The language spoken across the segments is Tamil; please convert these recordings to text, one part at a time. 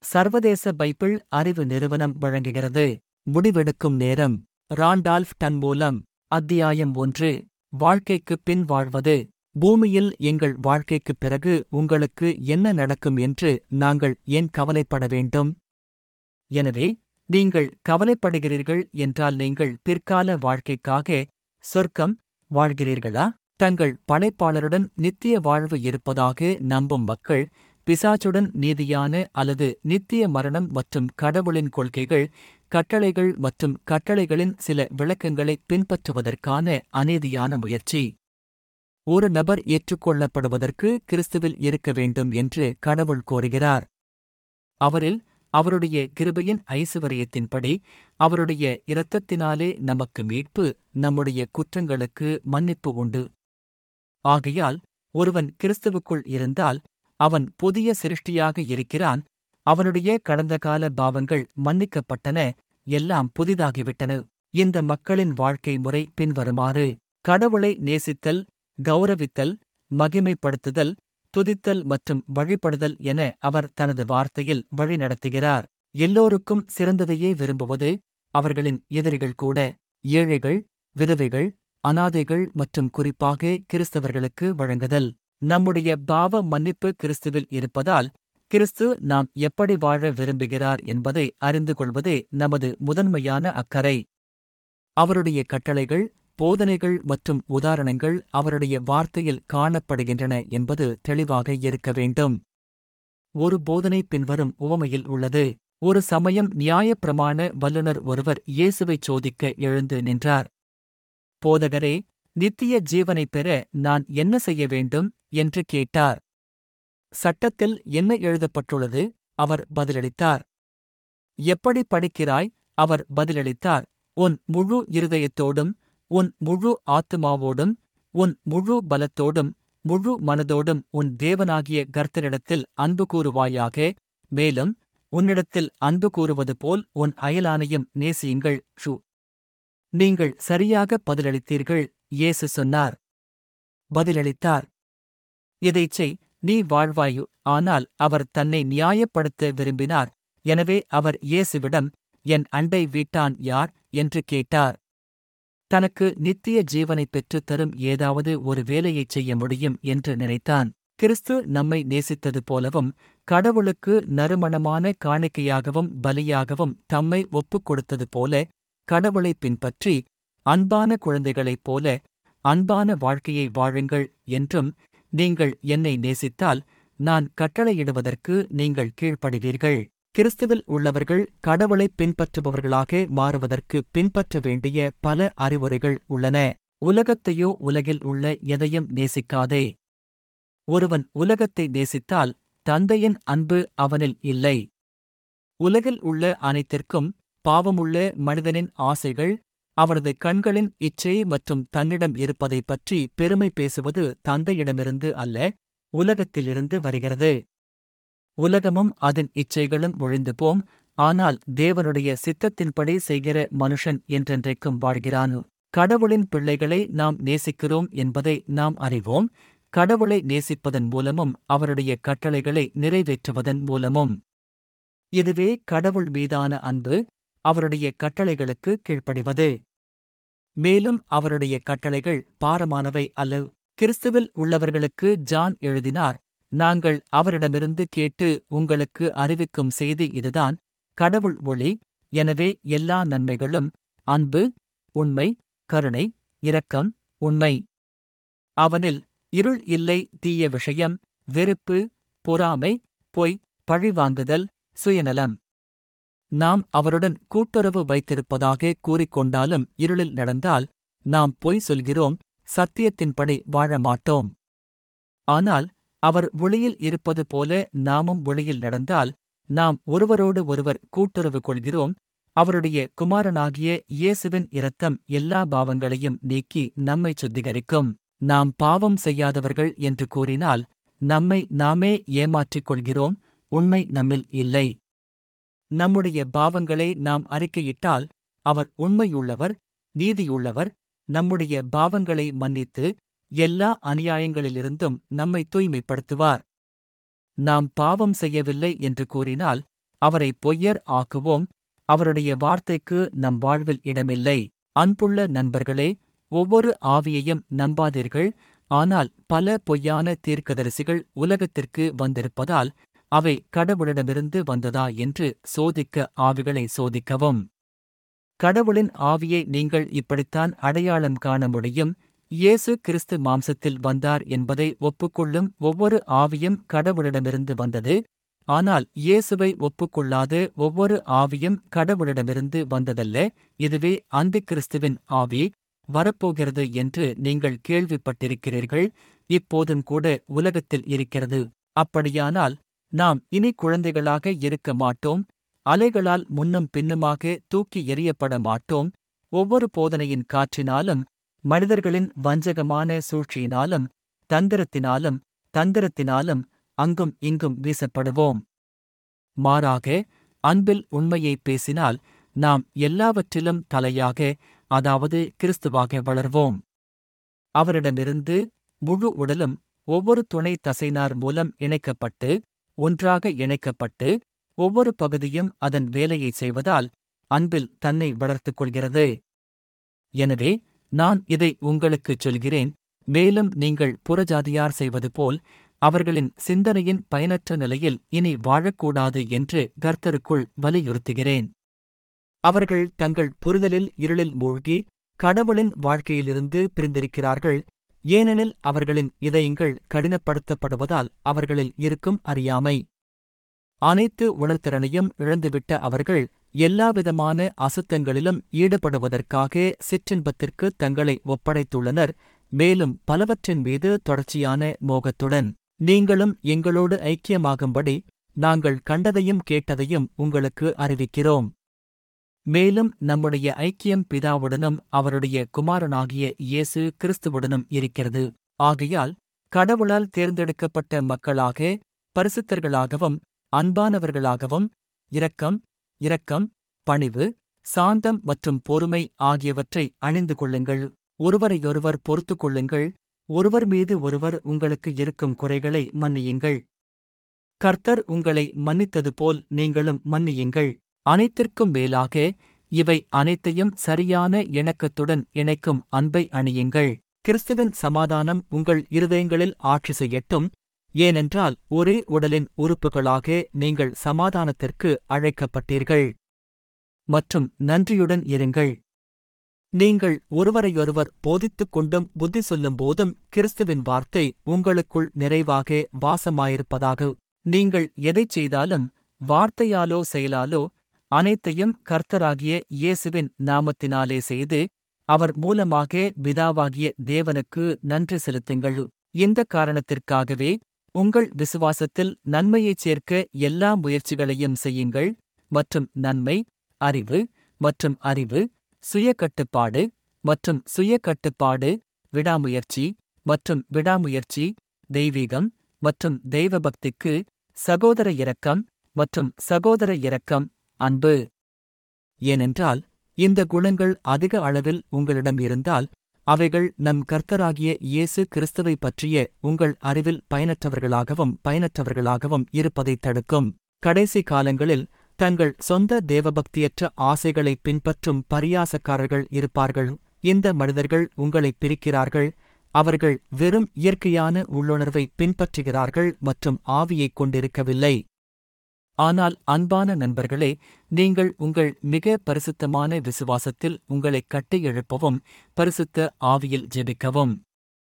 சர்வதேச பைபிள் அறிவு நிறுவனம் வழங்குகிறது முடிவெடுக்கும் நேரம் ராண்டால்ஃப் டன் மூலம் அத்தியாயம் ஒன்று வாழ்க்கைக்குப் பின் வாழ்வது பூமியில் எங்கள் வாழ்க்கைக்குப் பிறகு உங்களுக்கு என்ன நடக்கும் என்று நாங்கள் ஏன் கவலைப்பட வேண்டும் எனவே நீங்கள் கவலைப்படுகிறீர்கள் என்றால் நீங்கள் பிற்கால வாழ்க்கைக்காக சொர்க்கம் வாழ்கிறீர்களா தங்கள் படைப்பாளருடன் நித்திய வாழ்வு இருப்பதாக நம்பும் மக்கள் பிசாசுடன் நீதியான அல்லது நித்திய மரணம் மற்றும் கடவுளின் கொள்கைகள் கட்டளைகள் மற்றும் கட்டளைகளின் சில விளக்கங்களை பின்பற்றுவதற்கான அநீதியான முயற்சி ஒரு நபர் ஏற்றுக்கொள்ளப்படுவதற்கு கிறிஸ்துவில் இருக்க வேண்டும் என்று கடவுள் கோருகிறார் அவரில் அவருடைய கிருபையின் ஐசுவரியத்தின்படி அவருடைய இரத்தத்தினாலே நமக்கு மீட்பு நம்முடைய குற்றங்களுக்கு மன்னிப்பு உண்டு ஆகையால் ஒருவன் கிறிஸ்துவுக்குள் இருந்தால் அவன் புதிய சிருஷ்டியாக இருக்கிறான் அவனுடைய கடந்த கால பாவங்கள் மன்னிக்கப்பட்டன எல்லாம் புதிதாகிவிட்டன இந்த மக்களின் வாழ்க்கை முறை பின்வருமாறு கடவுளை நேசித்தல் கௌரவித்தல் மகிமைப்படுத்துதல் துதித்தல் மற்றும் வழிபடுதல் என அவர் தனது வார்த்தையில் வழிநடத்துகிறார் எல்லோருக்கும் சிறந்ததையே விரும்புவது அவர்களின் எதிரிகள் கூட ஏழைகள் விதவைகள் அனாதைகள் மற்றும் குறிப்பாக கிறிஸ்தவர்களுக்கு வழங்குதல் நம்முடைய பாவ மன்னிப்பு கிறிஸ்துவில் இருப்பதால் கிறிஸ்து நாம் எப்படி வாழ விரும்புகிறார் என்பதை அறிந்து கொள்வதே நமது முதன்மையான அக்கறை அவருடைய கட்டளைகள் போதனைகள் மற்றும் உதாரணங்கள் அவருடைய வார்த்தையில் காணப்படுகின்றன என்பது தெளிவாக இருக்க வேண்டும் ஒரு போதனை பின்வரும் உவமையில் உள்ளது ஒரு சமயம் நியாயப்பிரமாண வல்லுநர் ஒருவர் இயேசுவைச் சோதிக்க எழுந்து நின்றார் போதகரே நித்திய ஜீவனைப் பெற நான் என்ன செய்ய வேண்டும் என்று கேட்டார் சட்டத்தில் என்ன எழுதப்பட்டுள்ளது அவர் பதிலளித்தார் எப்படி படிக்கிறாய் அவர் பதிலளித்தார் உன் முழு இருதயத்தோடும் உன் முழு ஆத்துமாவோடும் உன் முழு பலத்தோடும் முழு மனதோடும் உன் தேவனாகிய கர்த்தரிடத்தில் அன்பு கூறுவாயாக மேலும் உன்னிடத்தில் அன்பு கூறுவது போல் உன் அயலானையும் நேசியுங்கள் ஷு நீங்கள் சரியாக பதிலளித்தீர்கள் இயேசு சொன்னார் பதிலளித்தார் இதைச் செய் நீ வாழ்வாயு ஆனால் அவர் தன்னை நியாயப்படுத்த விரும்பினார் எனவே அவர் இயேசுவிடம் என் அண்டை வீட்டான் யார் என்று கேட்டார் தனக்கு நித்திய ஜீவனைப் பெற்றுத் தரும் ஏதாவது ஒரு வேலையைச் செய்ய முடியும் என்று நினைத்தான் கிறிஸ்து நம்மை நேசித்தது போலவும் கடவுளுக்கு நறுமணமான காணிக்கையாகவும் பலியாகவும் தம்மை ஒப்புக் கொடுத்தது போல கடவுளைப் பின்பற்றி அன்பான குழந்தைகளைப் போல அன்பான வாழ்க்கையை வாழுங்கள் என்றும் நீங்கள் என்னை நேசித்தால் நான் கட்டளையிடுவதற்கு நீங்கள் கீழ்ப்படுவீர்கள் கிறிஸ்துவில் உள்ளவர்கள் கடவுளை பின்பற்றுபவர்களாக மாறுவதற்கு பின்பற்ற வேண்டிய பல அறிவுரைகள் உள்ளன உலகத்தையோ உலகில் உள்ள எதையும் நேசிக்காதே ஒருவன் உலகத்தை நேசித்தால் தந்தையின் அன்பு அவனில் இல்லை உலகில் உள்ள அனைத்திற்கும் பாவமுள்ள மனிதனின் ஆசைகள் அவரது கண்களின் இச்சை மற்றும் தன்னிடம் இருப்பதைப் பற்றி பெருமை பேசுவது தந்தையிடமிருந்து அல்ல உலகத்திலிருந்து வருகிறது உலகமும் அதன் இச்சைகளும் ஒழிந்து போம் ஆனால் தேவனுடைய சித்தத்தின்படி செய்கிற மனுஷன் என்றென்றைக்கும் வாழ்கிறான் கடவுளின் பிள்ளைகளை நாம் நேசிக்கிறோம் என்பதை நாம் அறிவோம் கடவுளை நேசிப்பதன் மூலமும் அவருடைய கட்டளைகளை நிறைவேற்றுவதன் மூலமும் இதுவே கடவுள் மீதான அன்பு அவருடைய கட்டளைகளுக்கு கீழ்ப்படிவது மேலும் அவருடைய கட்டளைகள் பாரமானவை அல்ல கிறிஸ்துவில் உள்ளவர்களுக்கு ஜான் எழுதினார் நாங்கள் அவரிடமிருந்து கேட்டு உங்களுக்கு அறிவிக்கும் செய்தி இதுதான் கடவுள் ஒளி எனவே எல்லா நன்மைகளும் அன்பு உண்மை கருணை இரக்கம் உண்மை அவனில் இருள் இல்லை தீய விஷயம் வெறுப்பு பொறாமை பொய் பழிவாங்குதல் சுயநலம் நாம் அவருடன் கூட்டுறவு வைத்திருப்பதாக கூறிக்கொண்டாலும் இருளில் நடந்தால் நாம் பொய் சொல்கிறோம் சத்தியத்தின்படி வாழ மாட்டோம் ஆனால் அவர் ஒளியில் இருப்பது போல நாமும் ஒளியில் நடந்தால் நாம் ஒருவரோடு ஒருவர் கூட்டுறவு கொள்கிறோம் அவருடைய குமாரனாகிய இயேசுவின் இரத்தம் எல்லா பாவங்களையும் நீக்கி நம்மை சுத்திகரிக்கும் நாம் பாவம் செய்யாதவர்கள் என்று கூறினால் நம்மை நாமே ஏமாற்றிக் கொள்கிறோம் உண்மை நம்மில் இல்லை நம்முடைய பாவங்களை நாம் அறிக்கையிட்டால் அவர் உண்மையுள்ளவர் நீதியுள்ளவர் நம்முடைய பாவங்களை மன்னித்து எல்லா அநியாயங்களிலிருந்தும் நம்மை தூய்மைப்படுத்துவார் நாம் பாவம் செய்யவில்லை என்று கூறினால் அவரை பொய்யர் ஆக்குவோம் அவருடைய வார்த்தைக்கு நம் வாழ்வில் இடமில்லை அன்புள்ள நண்பர்களே ஒவ்வொரு ஆவியையும் நம்பாதீர்கள் ஆனால் பல பொய்யான தீர்க்கதரிசிகள் உலகத்திற்கு வந்திருப்பதால் அவை கடவுளிடமிருந்து வந்ததா என்று சோதிக்க ஆவிகளை சோதிக்கவும் கடவுளின் ஆவியை நீங்கள் இப்படித்தான் அடையாளம் காண முடியும் இயேசு கிறிஸ்து மாம்சத்தில் வந்தார் என்பதை ஒப்புக்கொள்ளும் ஒவ்வொரு ஆவியும் கடவுளிடமிருந்து வந்தது ஆனால் இயேசுவை ஒப்புக்கொள்ளாத ஒவ்வொரு ஆவியும் கடவுளிடமிருந்து வந்ததல்ல இதுவே அந்தி கிறிஸ்துவின் ஆவி வரப்போகிறது என்று நீங்கள் கேள்விப்பட்டிருக்கிறீர்கள் இப்போதும் கூட உலகத்தில் இருக்கிறது அப்படியானால் நாம் இனி குழந்தைகளாக இருக்க மாட்டோம் அலைகளால் முன்னும் பின்னுமாக தூக்கி எறியப்பட மாட்டோம் ஒவ்வொரு போதனையின் காற்றினாலும் மனிதர்களின் வஞ்சகமான சூழ்ச்சியினாலும் தந்திரத்தினாலும் தந்திரத்தினாலும் அங்கும் இங்கும் வீசப்படுவோம் மாறாக அன்பில் உண்மையை பேசினால் நாம் எல்லாவற்றிலும் தலையாக அதாவது கிறிஸ்துவாக வளர்வோம் அவரிடமிருந்து முழு உடலும் ஒவ்வொரு துணை தசைனார் மூலம் இணைக்கப்பட்டு ஒன்றாக இணைக்கப்பட்டு ஒவ்வொரு பகுதியும் அதன் வேலையை செய்வதால் அன்பில் தன்னை வளர்த்துக் கொள்கிறது எனவே நான் இதை உங்களுக்குச் சொல்கிறேன் மேலும் நீங்கள் புறஜாதியார் செய்வது போல் அவர்களின் சிந்தனையின் பயனற்ற நிலையில் இனி வாழக்கூடாது என்று கர்த்தருக்குள் வலியுறுத்துகிறேன் அவர்கள் தங்கள் புரிதலில் இருளில் மூழ்கி கடவுளின் வாழ்க்கையிலிருந்து பிரிந்திருக்கிறார்கள் ஏனெனில் அவர்களின் இதயங்கள் கடினப்படுத்தப்படுவதால் அவர்களில் இருக்கும் அறியாமை அனைத்து உணர்திறனையும் இழந்துவிட்ட அவர்கள் எல்லாவிதமான அசுத்தங்களிலும் ஈடுபடுவதற்காக சிற்றின்பத்திற்கு தங்களை ஒப்படைத்துள்ளனர் மேலும் பலவற்றின் மீது தொடர்ச்சியான மோகத்துடன் நீங்களும் எங்களோடு ஐக்கியமாகும்படி நாங்கள் கண்டதையும் கேட்டதையும் உங்களுக்கு அறிவிக்கிறோம் மேலும் நம்முடைய ஐக்கியம் பிதாவுடனும் அவருடைய குமாரனாகிய இயேசு கிறிஸ்துவுடனும் இருக்கிறது ஆகையால் கடவுளால் தேர்ந்தெடுக்கப்பட்ட மக்களாக பரிசுத்தர்களாகவும் அன்பானவர்களாகவும் இரக்கம் இரக்கம் பணிவு சாந்தம் மற்றும் பொறுமை ஆகியவற்றை அணிந்து கொள்ளுங்கள் ஒருவரையொருவர் பொறுத்துக் கொள்ளுங்கள் ஒருவர் மீது ஒருவர் உங்களுக்கு இருக்கும் குறைகளை மன்னியுங்கள் கர்த்தர் உங்களை மன்னித்தது போல் நீங்களும் மன்னியுங்கள் அனைத்திற்கும் மேலாக இவை அனைத்தையும் சரியான இணக்கத்துடன் இணைக்கும் அன்பை அணியுங்கள் கிறிஸ்துவின் சமாதானம் உங்கள் இருதயங்களில் ஆட்சி செய்யட்டும் ஏனென்றால் ஒரே உடலின் உறுப்புகளாக நீங்கள் சமாதானத்திற்கு அழைக்கப்பட்டீர்கள் மற்றும் நன்றியுடன் இருங்கள் நீங்கள் ஒருவரையொருவர் போதித்துக் கொண்டும் புத்தி சொல்லும் போதும் கிறிஸ்துவின் வார்த்தை உங்களுக்குள் நிறைவாக வாசமாயிருப்பதாக நீங்கள் எதைச் செய்தாலும் வார்த்தையாலோ செயலாலோ அனைத்தையும் கர்த்தராகிய இயேசுவின் நாமத்தினாலே செய்து அவர் மூலமாக பிதாவாகிய தேவனுக்கு நன்றி செலுத்துங்கள் இந்த காரணத்திற்காகவே உங்கள் விசுவாசத்தில் நன்மையைச் சேர்க்க எல்லா முயற்சிகளையும் செய்யுங்கள் மற்றும் நன்மை அறிவு மற்றும் அறிவு சுய கட்டுப்பாடு மற்றும் சுய கட்டுப்பாடு விடாமுயற்சி மற்றும் விடாமுயற்சி தெய்வீகம் மற்றும் தெய்வபக்திக்கு சகோதர இரக்கம் மற்றும் சகோதர இரக்கம் அன்பு ஏனென்றால் இந்த குணங்கள் அதிக அளவில் உங்களிடம் இருந்தால் அவைகள் நம் கர்த்தராகிய இயேசு கிறிஸ்துவை பற்றிய உங்கள் அறிவில் பயனற்றவர்களாகவும் பயனற்றவர்களாகவும் இருப்பதைத் தடுக்கும் கடைசி காலங்களில் தங்கள் சொந்த தேவபக்தியற்ற ஆசைகளை பின்பற்றும் பரியாசக்காரர்கள் இருப்பார்கள் இந்த மனிதர்கள் உங்களை பிரிக்கிறார்கள் அவர்கள் வெறும் இயற்கையான உள்ளுணர்வை பின்பற்றுகிறார்கள் மற்றும் ஆவியைக் கொண்டிருக்கவில்லை ஆனால் அன்பான நண்பர்களே நீங்கள் உங்கள் மிக பரிசுத்தமான விசுவாசத்தில் உங்களை கட்டி எழுப்பவும் பரிசுத்த ஆவியில் ஜெபிக்கவும்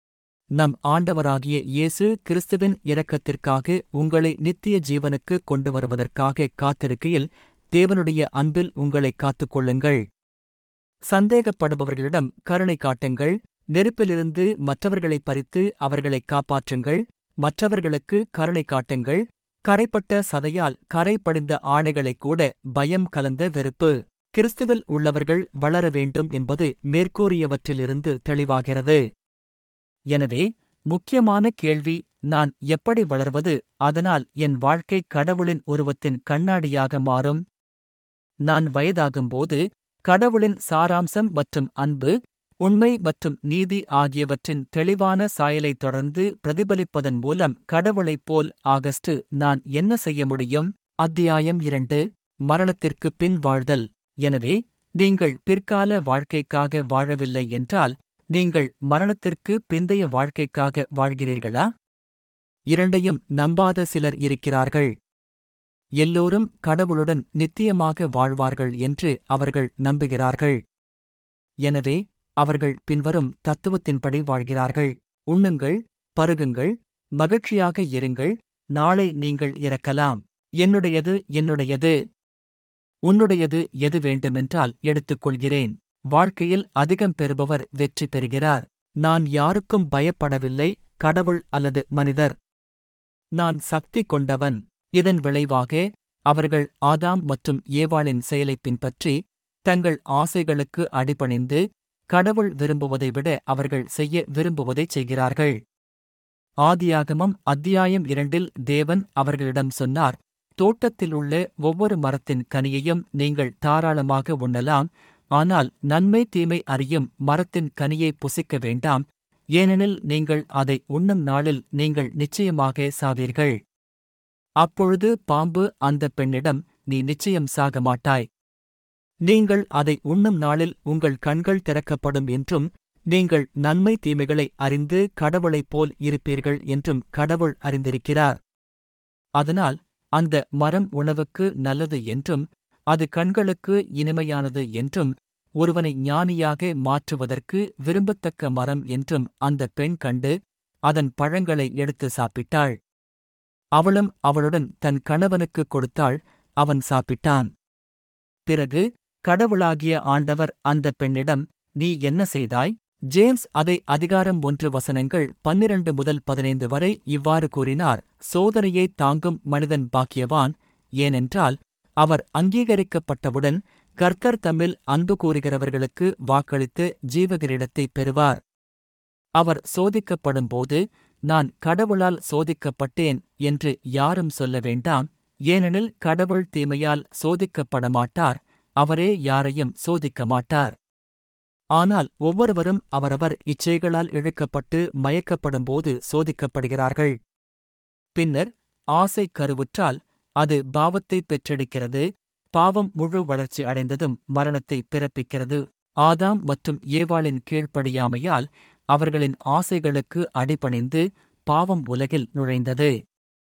நம் ஆண்டவராகிய இயேசு கிறிஸ்துவின் இரக்கத்திற்காக உங்களை நித்திய ஜீவனுக்கு கொண்டு வருவதற்காக காத்திருக்கையில் தேவனுடைய அன்பில் உங்களை காத்துக்கொள்ளுங்கள் சந்தேகப்படுபவர்களிடம் கருணை காட்டுங்கள் நெருப்பிலிருந்து மற்றவர்களை பறித்து அவர்களை காப்பாற்றுங்கள் மற்றவர்களுக்கு கருணை காட்டுங்கள் கரைப்பட்ட சதையால் கரை படிந்த ஆணைகளைக் கூட பயம் கலந்த வெறுப்பு கிறிஸ்துவில் உள்ளவர்கள் வளர வேண்டும் என்பது மேற்கூறியவற்றிலிருந்து தெளிவாகிறது எனவே முக்கியமான கேள்வி நான் எப்படி வளர்வது அதனால் என் வாழ்க்கை கடவுளின் உருவத்தின் கண்ணாடியாக மாறும் நான் வயதாகும்போது கடவுளின் சாராம்சம் மற்றும் அன்பு உண்மை மற்றும் நீதி ஆகியவற்றின் தெளிவான சாயலை தொடர்ந்து பிரதிபலிப்பதன் மூலம் கடவுளைப் போல் ஆகஸ்ட் நான் என்ன செய்ய முடியும் அத்தியாயம் இரண்டு மரணத்திற்குப் பின் வாழ்தல் எனவே நீங்கள் பிற்கால வாழ்க்கைக்காக வாழவில்லை என்றால் நீங்கள் மரணத்திற்கு பிந்தைய வாழ்க்கைக்காக வாழ்கிறீர்களா இரண்டையும் நம்பாத சிலர் இருக்கிறார்கள் எல்லோரும் கடவுளுடன் நித்தியமாக வாழ்வார்கள் என்று அவர்கள் நம்புகிறார்கள் எனவே அவர்கள் பின்வரும் தத்துவத்தின்படி வாழ்கிறார்கள் உண்ணுங்கள் பருகுங்கள் மகிழ்ச்சியாக இருங்கள் நாளை நீங்கள் இறக்கலாம் என்னுடையது என்னுடையது உன்னுடையது எது வேண்டுமென்றால் எடுத்துக்கொள்கிறேன் வாழ்க்கையில் அதிகம் பெறுபவர் வெற்றி பெறுகிறார் நான் யாருக்கும் பயப்படவில்லை கடவுள் அல்லது மனிதர் நான் சக்தி கொண்டவன் இதன் விளைவாக அவர்கள் ஆதாம் மற்றும் ஏவாளின் செயலைப் பின்பற்றி தங்கள் ஆசைகளுக்கு அடிபணிந்து கடவுள் விரும்புவதை விட அவர்கள் செய்ய விரும்புவதைச் செய்கிறார்கள் ஆதியாகமம் அத்தியாயம் இரண்டில் தேவன் அவர்களிடம் சொன்னார் தோட்டத்திலுள்ள ஒவ்வொரு மரத்தின் கனியையும் நீங்கள் தாராளமாக உண்ணலாம் ஆனால் நன்மை தீமை அறியும் மரத்தின் கனியை புசிக்க வேண்டாம் ஏனெனில் நீங்கள் அதை உண்ணும் நாளில் நீங்கள் நிச்சயமாக சாவீர்கள் அப்பொழுது பாம்பு அந்த பெண்ணிடம் நீ நிச்சயம் சாக மாட்டாய் நீங்கள் அதை உண்ணும் நாளில் உங்கள் கண்கள் திறக்கப்படும் என்றும் நீங்கள் நன்மை தீமைகளை அறிந்து கடவுளைப் போல் இருப்பீர்கள் என்றும் கடவுள் அறிந்திருக்கிறார் அதனால் அந்த மரம் உணவுக்கு நல்லது என்றும் அது கண்களுக்கு இனிமையானது என்றும் ஒருவனை ஞானியாக மாற்றுவதற்கு விரும்பத்தக்க மரம் என்றும் அந்த பெண் கண்டு அதன் பழங்களை எடுத்து சாப்பிட்டாள் அவளும் அவளுடன் தன் கணவனுக்குக் கொடுத்தாள் அவன் சாப்பிட்டான் பிறகு கடவுளாகிய ஆண்டவர் அந்த பெண்ணிடம் நீ என்ன செய்தாய் ஜேம்ஸ் அதை அதிகாரம் ஒன்று வசனங்கள் பன்னிரண்டு முதல் பதினைந்து வரை இவ்வாறு கூறினார் சோதனையை தாங்கும் மனிதன் பாக்கியவான் ஏனென்றால் அவர் அங்கீகரிக்கப்பட்டவுடன் கர்த்தர் தம்மில் அன்பு கூறுகிறவர்களுக்கு வாக்களித்து ஜீவகிரிடத்தை பெறுவார் அவர் சோதிக்கப்படும்போது நான் கடவுளால் சோதிக்கப்பட்டேன் என்று யாரும் சொல்ல வேண்டாம் ஏனெனில் கடவுள் தீமையால் சோதிக்கப்பட மாட்டார் அவரே யாரையும் சோதிக்க மாட்டார் ஆனால் ஒவ்வொருவரும் அவரவர் இச்சைகளால் இழுக்கப்பட்டு மயக்கப்படும்போது சோதிக்கப்படுகிறார்கள் பின்னர் ஆசை கருவுற்றால் அது பாவத்தை பெற்றெடுக்கிறது பாவம் முழு வளர்ச்சி அடைந்ததும் மரணத்தை பிறப்பிக்கிறது ஆதாம் மற்றும் ஏவாளின் கீழ்ப்படியாமையால் அவர்களின் ஆசைகளுக்கு அடிபணிந்து பாவம் உலகில் நுழைந்தது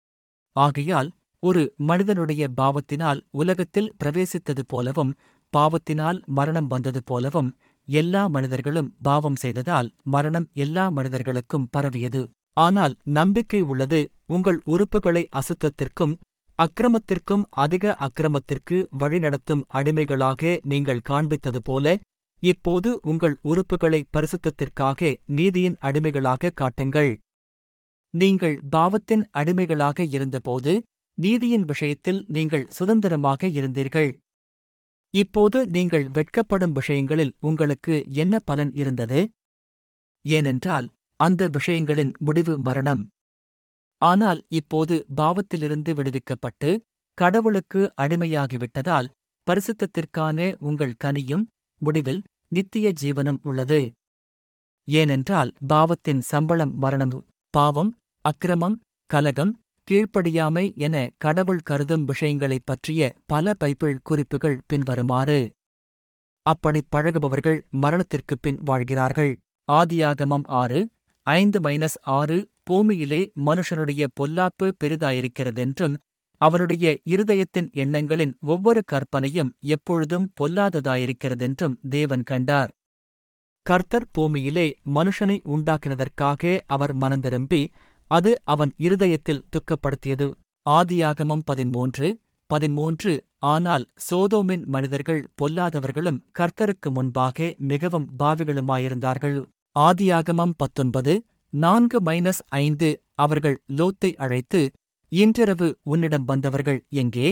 ஆகையால் ஒரு மனிதனுடைய பாவத்தினால் உலகத்தில் பிரவேசித்தது போலவும் பாவத்தினால் மரணம் வந்தது போலவும் எல்லா மனிதர்களும் பாவம் செய்ததால் மரணம் எல்லா மனிதர்களுக்கும் பரவியது ஆனால் நம்பிக்கை உள்ளது உங்கள் உறுப்புகளை அசுத்தத்திற்கும் அக்கிரமத்திற்கும் அதிக அக்கிரமத்திற்கு வழிநடத்தும் அடிமைகளாக நீங்கள் காண்பித்தது போல இப்போது உங்கள் உறுப்புகளை பரிசுத்தத்திற்காக நீதியின் அடிமைகளாக காட்டுங்கள் நீங்கள் பாவத்தின் அடிமைகளாக இருந்தபோது நீதியின் விஷயத்தில் நீங்கள் சுதந்திரமாக இருந்தீர்கள் இப்போது நீங்கள் வெட்கப்படும் விஷயங்களில் உங்களுக்கு என்ன பலன் இருந்தது ஏனென்றால் அந்த விஷயங்களின் முடிவு மரணம் ஆனால் இப்போது பாவத்திலிருந்து விடுவிக்கப்பட்டு கடவுளுக்கு அடிமையாகிவிட்டதால் பரிசுத்தத்திற்கான உங்கள் கனியும் முடிவில் நித்திய ஜீவனம் உள்ளது ஏனென்றால் பாவத்தின் சம்பளம் மரணம் பாவம் அக்கிரமம் கலகம் கீழ்ப்படியாமை என கடவுள் கருதும் விஷயங்களைப் பற்றிய பல பைபிள் குறிப்புகள் பின்வருமாறு அப்படிப் பழகுபவர்கள் மரணத்திற்குப் பின் வாழ்கிறார்கள் ஆதியாகமம் ஆறு ஐந்து மைனஸ் ஆறு பூமியிலே மனுஷனுடைய பொல்லாப்பு பெரிதாயிருக்கிறதென்றும் அவனுடைய இருதயத்தின் எண்ணங்களின் ஒவ்வொரு கற்பனையும் எப்பொழுதும் பொல்லாததாயிருக்கிறதென்றும் தேவன் கண்டார் கர்த்தர் பூமியிலே மனுஷனை உண்டாக்கினதற்காக அவர் மனந்திரும்பி அது அவன் இருதயத்தில் துக்கப்படுத்தியது ஆதியாகமம் பதிமூன்று பதிமூன்று ஆனால் சோதோமின் மனிதர்கள் பொல்லாதவர்களும் கர்த்தருக்கு முன்பாக மிகவும் பாவிகளுமாயிருந்தார்கள் ஆதியாகமம் பத்தொன்பது நான்கு மைனஸ் ஐந்து அவர்கள் லோத்தை அழைத்து இன்றிரவு உன்னிடம் வந்தவர்கள் எங்கே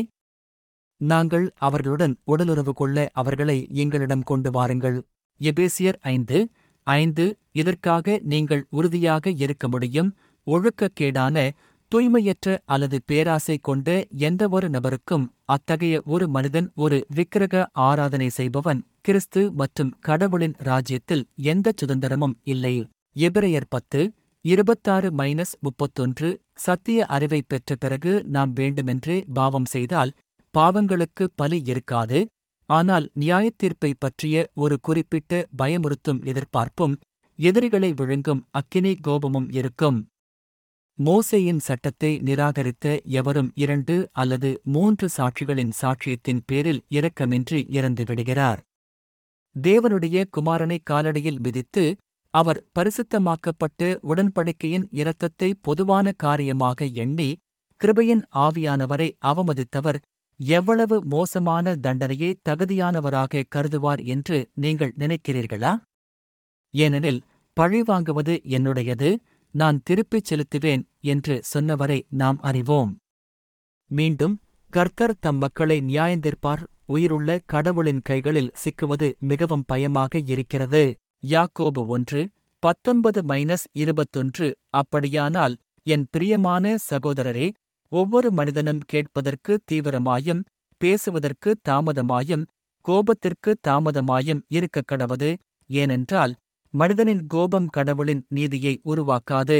நாங்கள் அவர்களுடன் உடலுறவு கொள்ள அவர்களை எங்களிடம் கொண்டு வாருங்கள் எபேசியர் ஐந்து ஐந்து இதற்காக நீங்கள் உறுதியாக இருக்க முடியும் ஒழுக்கக்கேடான தூய்மையற்ற அல்லது பேராசை கொண்ட எந்தவொரு நபருக்கும் அத்தகைய ஒரு மனிதன் ஒரு விக்கிரக ஆராதனை செய்பவன் கிறிஸ்து மற்றும் கடவுளின் ராஜ்யத்தில் எந்தச் சுதந்திரமும் இல்லை எபிரையர் பத்து இருபத்தாறு மைனஸ் முப்பத்தொன்று சத்திய அறிவை பெற்ற பிறகு நாம் வேண்டுமென்று பாவம் செய்தால் பாவங்களுக்கு பலி இருக்காது ஆனால் நியாயத்தீர்ப்பை பற்றிய ஒரு குறிப்பிட்ட பயமுறுத்தும் எதிர்பார்ப்பும் எதிரிகளை விழுங்கும் அக்கினி கோபமும் இருக்கும் மோசேயின் சட்டத்தை நிராகரித்த எவரும் இரண்டு அல்லது மூன்று சாட்சிகளின் சாட்சியத்தின் பேரில் இரக்கமின்றி இறந்து விடுகிறார் தேவனுடைய குமாரனை காலடியில் விதித்து அவர் பரிசுத்தமாக்கப்பட்டு உடன்படிக்கையின் இரத்தத்தை பொதுவான காரியமாக எண்ணி கிருபையின் ஆவியானவரை அவமதித்தவர் எவ்வளவு மோசமான தண்டனையை தகுதியானவராக கருதுவார் என்று நீங்கள் நினைக்கிறீர்களா ஏனெனில் பழிவாங்குவது என்னுடையது நான் திருப்பிச் செலுத்துவேன் என்று சொன்னவரை நாம் அறிவோம் மீண்டும் கர்த்தர் தம் மக்களை நியாயந்திருப்பார் உயிருள்ள கடவுளின் கைகளில் சிக்குவது மிகவும் பயமாக இருக்கிறது யாக்கோபு ஒன்று பத்தொன்பது மைனஸ் இருபத்தொன்று அப்படியானால் என் பிரியமான சகோதரரே ஒவ்வொரு மனிதனும் கேட்பதற்கு தீவிரமாயும் பேசுவதற்கு தாமதமாயும் கோபத்திற்கு தாமதமாயும் இருக்கக் கடவது ஏனென்றால் மனிதனின் கோபம் கடவுளின் நீதியை உருவாக்காது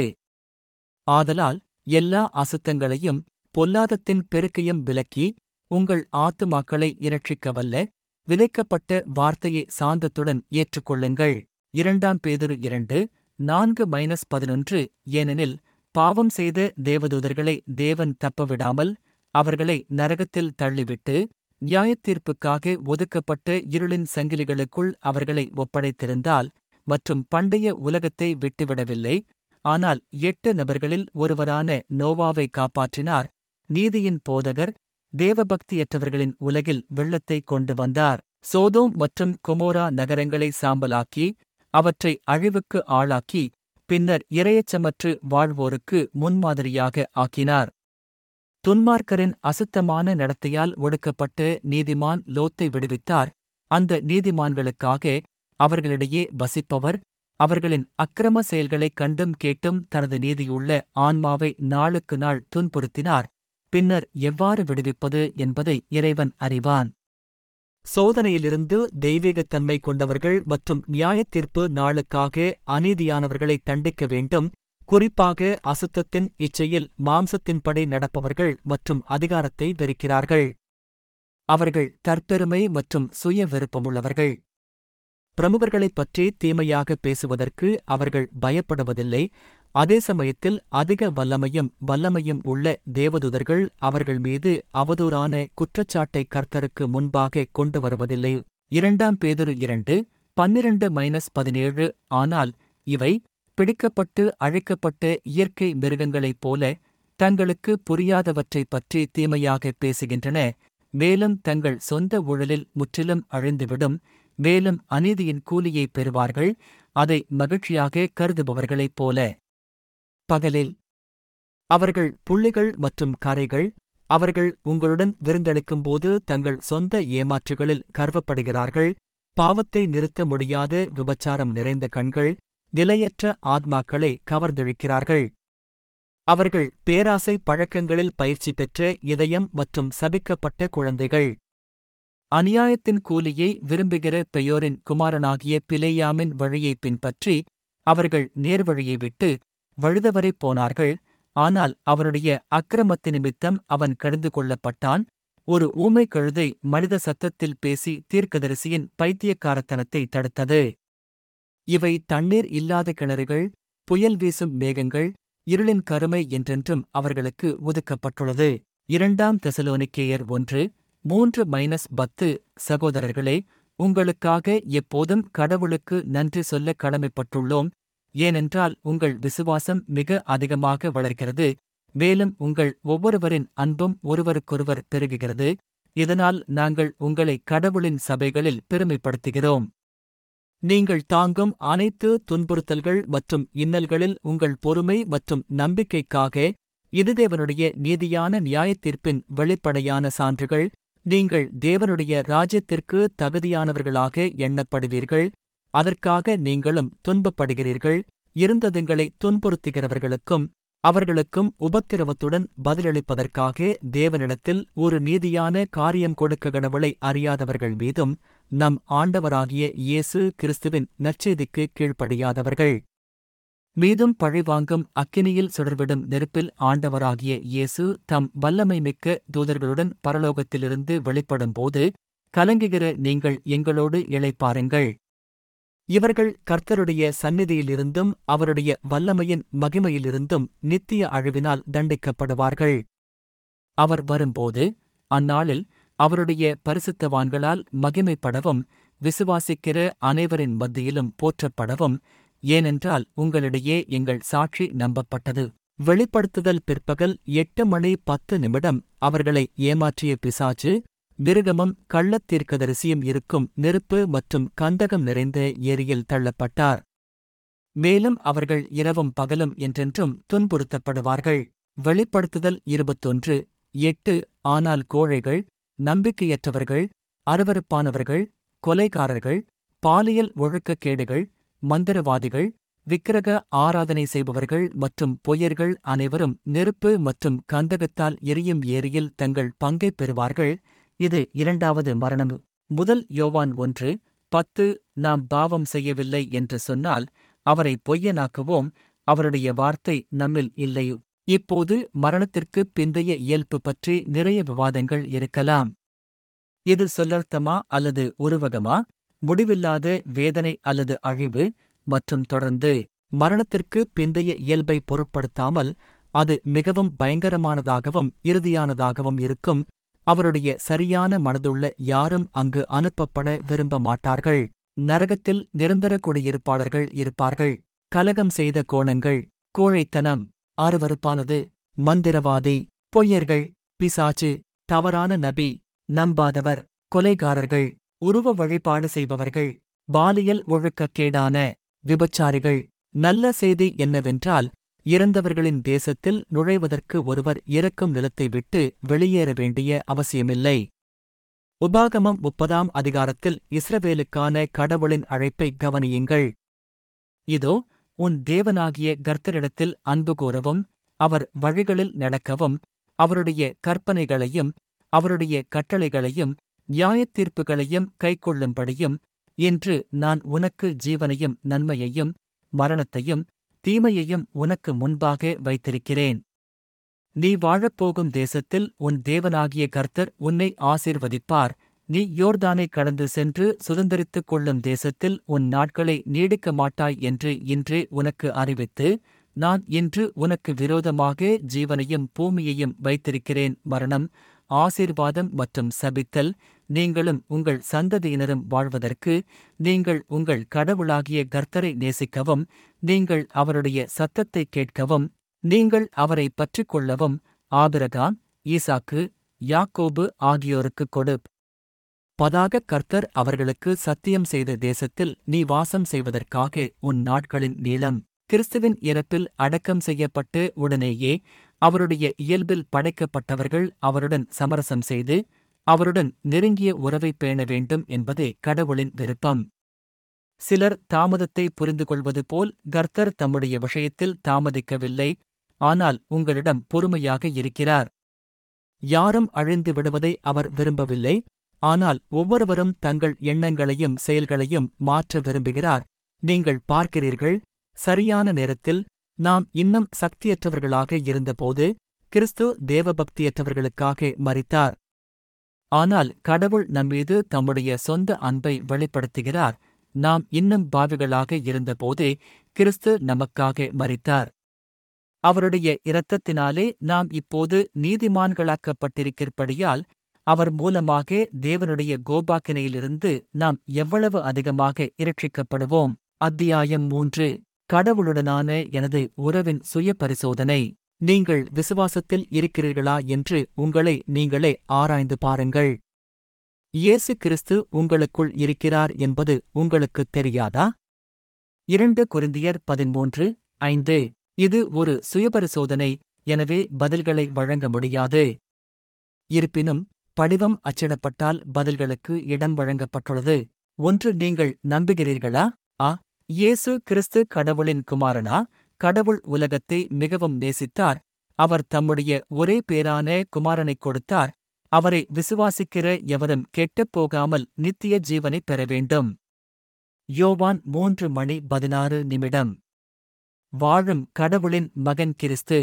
ஆதலால் எல்லா அசுத்தங்களையும் பொல்லாதத்தின் பெருக்கையும் விலக்கி உங்கள் ஆத்துமாக்களை இரட்சிக்கவல்ல விதைக்கப்பட்ட வார்த்தையை சாந்தத்துடன் ஏற்றுக்கொள்ளுங்கள் இரண்டாம் பேதுரு இரண்டு நான்கு மைனஸ் பதினொன்று ஏனெனில் பாவம் செய்த தேவதூதர்களை தேவன் தப்பவிடாமல் அவர்களை நரகத்தில் தள்ளிவிட்டு நியாயத்தீர்ப்புக்காக ஒதுக்கப்பட்ட இருளின் சங்கிலிகளுக்குள் அவர்களை ஒப்படைத்திருந்தால் மற்றும் பண்டைய உலகத்தை விட்டுவிடவில்லை ஆனால் எட்டு நபர்களில் ஒருவரான நோவாவை காப்பாற்றினார் நீதியின் போதகர் தேவபக்தியற்றவர்களின் உலகில் வெள்ளத்தை கொண்டு வந்தார் சோதோம் மற்றும் கொமோரா நகரங்களை சாம்பலாக்கி அவற்றை அழிவுக்கு ஆளாக்கி பின்னர் இரையச்சமற்று வாழ்வோருக்கு முன்மாதிரியாக ஆக்கினார் துன்மார்க்கரின் அசுத்தமான நடத்தையால் ஒடுக்கப்பட்டு நீதிமான் லோத்தை விடுவித்தார் அந்த நீதிமான்களுக்காக அவர்களிடையே வசிப்பவர் அவர்களின் அக்கிரம செயல்களைக் கண்டும் கேட்டும் தனது நீதியுள்ள ஆன்மாவை நாளுக்கு நாள் துன்புறுத்தினார் பின்னர் எவ்வாறு விடுவிப்பது என்பதை இறைவன் அறிவான் சோதனையிலிருந்து தெய்வீகத்தன்மை கொண்டவர்கள் மற்றும் நியாயத்தீர்ப்பு நாளுக்காக அநீதியானவர்களை தண்டிக்க வேண்டும் குறிப்பாக அசுத்தத்தின் இச்சையில் மாம்சத்தின்படி நடப்பவர்கள் மற்றும் அதிகாரத்தை வெறுக்கிறார்கள் அவர்கள் தற்பெருமை மற்றும் சுய விருப்பமுள்ளவர்கள் பிரமுகர்களைப் பற்றி தீமையாக பேசுவதற்கு அவர்கள் பயப்படுவதில்லை அதே சமயத்தில் அதிக வல்லமையும் வல்லமையும் உள்ள தேவதூதர்கள் அவர்கள் மீது அவதூறான குற்றச்சாட்டை கர்த்தருக்கு முன்பாக கொண்டு வருவதில்லை இரண்டாம் பேதுரு இரண்டு பன்னிரண்டு மைனஸ் பதினேழு ஆனால் இவை பிடிக்கப்பட்டு அழைக்கப்பட்ட இயற்கை மிருகங்களைப் போல தங்களுக்கு புரியாதவற்றைப் பற்றி தீமையாக பேசுகின்றன மேலும் தங்கள் சொந்த ஊழலில் முற்றிலும் அழிந்துவிடும் மேலும் அநீதியின் கூலியை பெறுவார்கள் அதை மகிழ்ச்சியாக கருதுபவர்களைப் போல பகலில் அவர்கள் புள்ளிகள் மற்றும் கரைகள் அவர்கள் உங்களுடன் விருந்தளிக்கும்போது தங்கள் சொந்த ஏமாற்றுகளில் கர்வப்படுகிறார்கள் பாவத்தை நிறுத்த முடியாத விபச்சாரம் நிறைந்த கண்கள் நிலையற்ற ஆத்மாக்களை கவர்ந்திழுக்கிறார்கள் அவர்கள் பேராசை பழக்கங்களில் பயிற்சி பெற்ற இதயம் மற்றும் சபிக்கப்பட்ட குழந்தைகள் அநியாயத்தின் கூலியை விரும்புகிற பெயோரின் குமாரனாகிய பிலேயாமின் வழியை பின்பற்றி அவர்கள் நேர்வழியை விட்டு வழுதவரை போனார்கள் ஆனால் அவனுடைய அக்கிரமத்து நிமித்தம் அவன் கடிந்து கொள்ளப்பட்டான் ஒரு ஊமை கழுதை மனித சத்தத்தில் பேசி தீர்க்கதரிசியின் பைத்தியக்காரத்தனத்தை தடுத்தது இவை தண்ணீர் இல்லாத கிணறுகள் புயல் வீசும் மேகங்கள் இருளின் கருமை என்றென்றும் அவர்களுக்கு ஒதுக்கப்பட்டுள்ளது இரண்டாம் தெசலோனிக்கேயர் ஒன்று மூன்று மைனஸ் பத்து சகோதரர்களே உங்களுக்காக எப்போதும் கடவுளுக்கு நன்றி சொல்ல கடமைப்பட்டுள்ளோம் ஏனென்றால் உங்கள் விசுவாசம் மிக அதிகமாக வளர்கிறது மேலும் உங்கள் ஒவ்வொருவரின் அன்பும் ஒருவருக்கொருவர் பெருகுகிறது இதனால் நாங்கள் உங்களை கடவுளின் சபைகளில் பெருமைப்படுத்துகிறோம் நீங்கள் தாங்கும் அனைத்து துன்புறுத்தல்கள் மற்றும் இன்னல்களில் உங்கள் பொறுமை மற்றும் நம்பிக்கைக்காக இது தேவனுடைய நீதியான நியாயத்தீர்ப்பின் வெளிப்படையான சான்றுகள் நீங்கள் தேவனுடைய ராஜ்யத்திற்கு தகுதியானவர்களாக எண்ணப்படுவீர்கள் அதற்காக நீங்களும் துன்பப்படுகிறீர்கள் இருந்ததுங்களை துன்புறுத்துகிறவர்களுக்கும் அவர்களுக்கும் உபத்திரவத்துடன் பதிலளிப்பதற்காக தேவனிடத்தில் ஒரு நீதியான காரியம் கொடுக்க கடவுளை அறியாதவர்கள் மீதும் நம் ஆண்டவராகிய இயேசு கிறிஸ்துவின் நற்செய்திக்கு கீழ்ப்படியாதவர்கள் மீதும் பழிவாங்கும் அக்கினியில் சுடர்விடும் நெருப்பில் ஆண்டவராகிய இயேசு தம் வல்லமை மிக்க தூதர்களுடன் பரலோகத்திலிருந்து வெளிப்படும்போது கலங்குகிற நீங்கள் எங்களோடு இளைப்பாருங்கள் இவர்கள் கர்த்தருடைய சந்நிதியிலிருந்தும் அவருடைய வல்லமையின் மகிமையிலிருந்தும் நித்திய அழிவினால் தண்டிக்கப்படுவார்கள் அவர் வரும்போது அந்நாளில் அவருடைய பரிசுத்தவான்களால் மகிமைப்படவும் விசுவாசிக்கிற அனைவரின் மத்தியிலும் போற்றப்படவும் ஏனென்றால் உங்களிடையே எங்கள் சாட்சி நம்பப்பட்டது வெளிப்படுத்துதல் பிற்பகல் எட்டு மணி பத்து நிமிடம் அவர்களை ஏமாற்றிய பிசாச்சு மிருகமும் கள்ளத் தீர்க்கதரிசியும் இருக்கும் நெருப்பு மற்றும் கந்தகம் நிறைந்த ஏரியில் தள்ளப்பட்டார் மேலும் அவர்கள் இரவும் பகலும் என்றென்றும் துன்புறுத்தப்படுவார்கள் வெளிப்படுத்துதல் இருபத்தொன்று எட்டு ஆனால் கோழைகள் நம்பிக்கையற்றவர்கள் அருவருப்பானவர்கள் கொலைகாரர்கள் பாலியல் ஒழுக்கக்கேடுகள் மந்திரவாதிகள் விக்கிரக ஆராதனை செய்பவர்கள் மற்றும் பொய்யர்கள் அனைவரும் நெருப்பு மற்றும் கந்தகத்தால் எரியும் ஏரியில் தங்கள் பங்கைப் பெறுவார்கள் இது இரண்டாவது மரணம் முதல் யோவான் ஒன்று பத்து நாம் பாவம் செய்யவில்லை என்று சொன்னால் அவரை பொய்யனாக்குவோம் அவருடைய வார்த்தை நம்மில் இல்லை இப்போது மரணத்திற்கு பிந்தைய இயல்பு பற்றி நிறைய விவாதங்கள் இருக்கலாம் இது சொல்லர்த்தமா அல்லது உருவகமா முடிவில்லாத வேதனை அல்லது அழிவு மற்றும் தொடர்ந்து மரணத்திற்கு பிந்தைய இயல்பை பொருட்படுத்தாமல் அது மிகவும் பயங்கரமானதாகவும் இறுதியானதாகவும் இருக்கும் அவருடைய சரியான மனதுள்ள யாரும் அங்கு அனுப்பப்பட விரும்ப மாட்டார்கள் நரகத்தில் நிரந்தர குடியிருப்பாளர்கள் இருப்பார்கள் கலகம் செய்த கோணங்கள் கோழைத்தனம் ஆறுவறுப்பானது மந்திரவாதி பொய்யர்கள் பிசாச்சு தவறான நபி நம்பாதவர் கொலைகாரர்கள் உருவ வழிபாடு செய்பவர்கள் பாலியல் ஒழுக்கக்கேடான விபச்சாரிகள் நல்ல செய்தி என்னவென்றால் இறந்தவர்களின் தேசத்தில் நுழைவதற்கு ஒருவர் இறக்கும் நிலத்தை விட்டு வெளியேற வேண்டிய அவசியமில்லை உபாகமம் முப்பதாம் அதிகாரத்தில் இஸ்ரவேலுக்கான கடவுளின் அழைப்பை கவனியுங்கள் இதோ உன் தேவனாகிய கர்த்தரிடத்தில் அன்பு கூறவும் அவர் வழிகளில் நடக்கவும் அவருடைய கற்பனைகளையும் அவருடைய கட்டளைகளையும் நியாயத்தீர்ப்புகளையும் கைக்கொள்ளும்படியும் இன்று நான் உனக்கு ஜீவனையும் நன்மையையும் மரணத்தையும் தீமையையும் உனக்கு முன்பாக வைத்திருக்கிறேன் நீ வாழப்போகும் தேசத்தில் உன் தேவனாகிய கர்த்தர் உன்னை ஆசீர்வதிப்பார் நீ யோர்தானை கடந்து சென்று சுதந்திரித்துக் கொள்ளும் தேசத்தில் உன் நாட்களை நீடிக்க மாட்டாய் என்று இன்றே உனக்கு அறிவித்து நான் இன்று உனக்கு விரோதமாக ஜீவனையும் பூமியையும் வைத்திருக்கிறேன் மரணம் ஆசீர்வாதம் மற்றும் சபித்தல் நீங்களும் உங்கள் சந்ததியினரும் வாழ்வதற்கு நீங்கள் உங்கள் கடவுளாகிய கர்த்தரை நேசிக்கவும் நீங்கள் அவருடைய சத்தத்தை கேட்கவும் நீங்கள் அவரை பற்றிக் கொள்ளவும் ஆபிரகாம் ஈசாக்கு யாக்கோபு ஆகியோருக்கு கொடு பதாக கர்த்தர் அவர்களுக்கு சத்தியம் செய்த தேசத்தில் நீ வாசம் செய்வதற்காக உன் நாட்களின் நீளம் கிறிஸ்துவின் இறப்பில் அடக்கம் செய்யப்பட்டு உடனேயே அவருடைய இயல்பில் படைக்கப்பட்டவர்கள் அவருடன் சமரசம் செய்து அவருடன் நெருங்கிய உறவை பேண வேண்டும் என்பதே கடவுளின் விருப்பம் சிலர் தாமதத்தை புரிந்து கொள்வது போல் கர்த்தர் தம்முடைய விஷயத்தில் தாமதிக்கவில்லை ஆனால் உங்களிடம் பொறுமையாக இருக்கிறார் யாரும் அழிந்து விடுவதை அவர் விரும்பவில்லை ஆனால் ஒவ்வொருவரும் தங்கள் எண்ணங்களையும் செயல்களையும் மாற்ற விரும்புகிறார் நீங்கள் பார்க்கிறீர்கள் சரியான நேரத்தில் நாம் இன்னும் சக்தியற்றவர்களாக இருந்தபோது கிறிஸ்து தேவபக்தியற்றவர்களுக்காக மரித்தார் ஆனால் கடவுள் நம்மீது தம்முடைய சொந்த அன்பை வெளிப்படுத்துகிறார் நாம் இன்னும் பாவிகளாக இருந்தபோதே கிறிஸ்து நமக்காக மரித்தார் அவருடைய இரத்தத்தினாலே நாம் இப்போது நீதிமான்களாக்கப்பட்டிருக்கிறபடியால் அவர் மூலமாக தேவனுடைய கோபாக்கினையிலிருந்து நாம் எவ்வளவு அதிகமாக இரட்சிக்கப்படுவோம் அத்தியாயம் மூன்று கடவுளுடனான எனது உறவின் சுய பரிசோதனை நீங்கள் விசுவாசத்தில் இருக்கிறீர்களா என்று உங்களை நீங்களே ஆராய்ந்து பாருங்கள் இயேசு கிறிஸ்து உங்களுக்குள் இருக்கிறார் என்பது உங்களுக்குத் தெரியாதா இரண்டு குருந்தியர் பதிமூன்று ஐந்து இது ஒரு சுயபரிசோதனை எனவே பதில்களை வழங்க முடியாது இருப்பினும் படிவம் அச்சிடப்பட்டால் பதில்களுக்கு இடம் வழங்கப்பட்டுள்ளது ஒன்று நீங்கள் நம்புகிறீர்களா ஆ இயேசு கிறிஸ்து கடவுளின் குமாரனா கடவுள் உலகத்தை மிகவும் நேசித்தார் அவர் தம்முடைய ஒரே பேரான குமாரனைக் கொடுத்தார் அவரை விசுவாசிக்கிற எவரும் கெட்டுப் போகாமல் நித்திய ஜீவனைப் பெற வேண்டும் யோவான் மூன்று மணி பதினாறு நிமிடம் வாழும் கடவுளின் மகன் கிறிஸ்து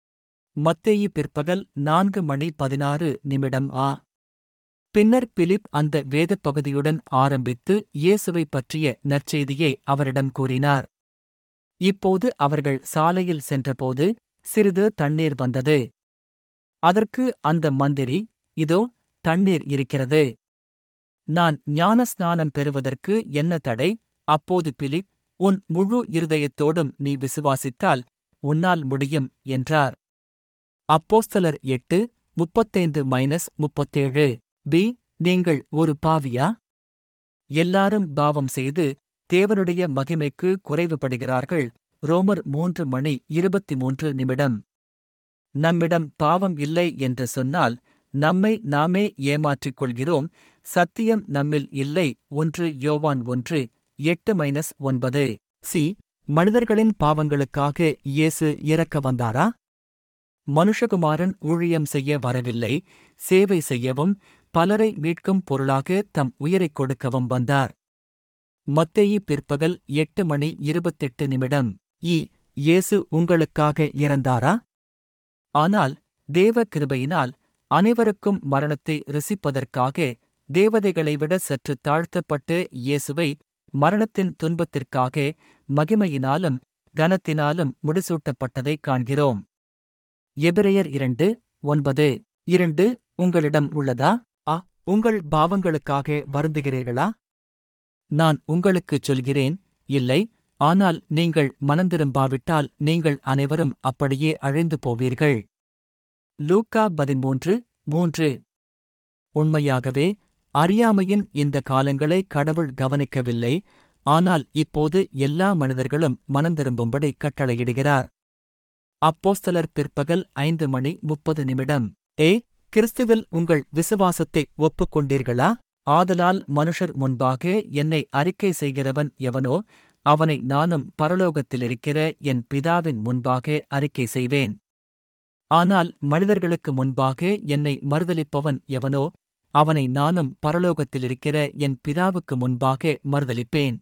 மத்தேயு பிற்பகல் நான்கு மணி பதினாறு நிமிடம் ஆ பின்னர் பிலிப் அந்த வேதப் பகுதியுடன் ஆரம்பித்து இயேசுவை பற்றிய நற்செய்தியை அவரிடம் கூறினார் இப்போது அவர்கள் சாலையில் சென்றபோது சிறிது தண்ணீர் வந்தது அதற்கு அந்த மந்திரி இதோ தண்ணீர் இருக்கிறது நான் ஞானஸ்நானம் பெறுவதற்கு என்ன தடை அப்போது பிலிப் உன் முழு இருதயத்தோடும் நீ விசுவாசித்தால் உன்னால் முடியும் என்றார் அப்போஸ்தலர் எட்டு முப்பத்தைந்து மைனஸ் முப்பத்தேழு பி நீங்கள் ஒரு பாவியா எல்லாரும் பாவம் செய்து தேவனுடைய மகிமைக்கு குறைவுபடுகிறார்கள் ரோமர் மூன்று மணி இருபத்தி மூன்று நிமிடம் நம்மிடம் பாவம் இல்லை என்று சொன்னால் நம்மை நாமே ஏமாற்றிக் கொள்கிறோம் சத்தியம் நம்மில் இல்லை ஒன்று யோவான் ஒன்று எட்டு மைனஸ் ஒன்பது சி மனிதர்களின் பாவங்களுக்காக இயேசு இறக்க வந்தாரா மனுஷகுமாரன் ஊழியம் செய்ய வரவில்லை சேவை செய்யவும் பலரை மீட்கும் பொருளாக தம் உயிரைக் கொடுக்கவும் வந்தார் மத்தேயு பிற்பகல் எட்டு மணி இருபத்தெட்டு நிமிடம் இ இயேசு உங்களுக்காக இறந்தாரா ஆனால் தேவ கிருபையினால் அனைவருக்கும் மரணத்தை ருசிப்பதற்காக தேவதைகளை விட சற்று தாழ்த்தப்பட்டு இயேசுவை மரணத்தின் துன்பத்திற்காக மகிமையினாலும் கனத்தினாலும் முடிசூட்டப்பட்டதைக் காண்கிறோம் எபிரெயர் இரண்டு ஒன்பது இரண்டு உங்களிடம் உள்ளதா ஆ உங்கள் பாவங்களுக்காக வருந்துகிறீர்களா நான் உங்களுக்குச் சொல்கிறேன் இல்லை ஆனால் நீங்கள் மனந்திரும்பாவிட்டால் நீங்கள் அனைவரும் அப்படியே அழிந்து போவீர்கள் லூக்கா பதிமூன்று மூன்று உண்மையாகவே அறியாமையின் இந்த காலங்களை கடவுள் கவனிக்கவில்லை ஆனால் இப்போது எல்லா மனிதர்களும் மனந்திரும்பும்படி கட்டளையிடுகிறார் அப்போஸ்தலர் பிற்பகல் ஐந்து மணி முப்பது நிமிடம் ஏ கிறிஸ்துவில் உங்கள் விசுவாசத்தை ஒப்புக்கொண்டீர்களா ஆதலால் மனுஷர் முன்பாக என்னை அறிக்கை செய்கிறவன் எவனோ அவனை நானும் பரலோகத்திலிருக்கிற என் பிதாவின் முன்பாக அறிக்கை செய்வேன் ஆனால் மனிதர்களுக்கு முன்பாக என்னை மறுதலிப்பவன் எவனோ அவனை நானும் பரலோகத்திலிருக்கிற என் பிதாவுக்கு முன்பாக மறுதலிப்பேன்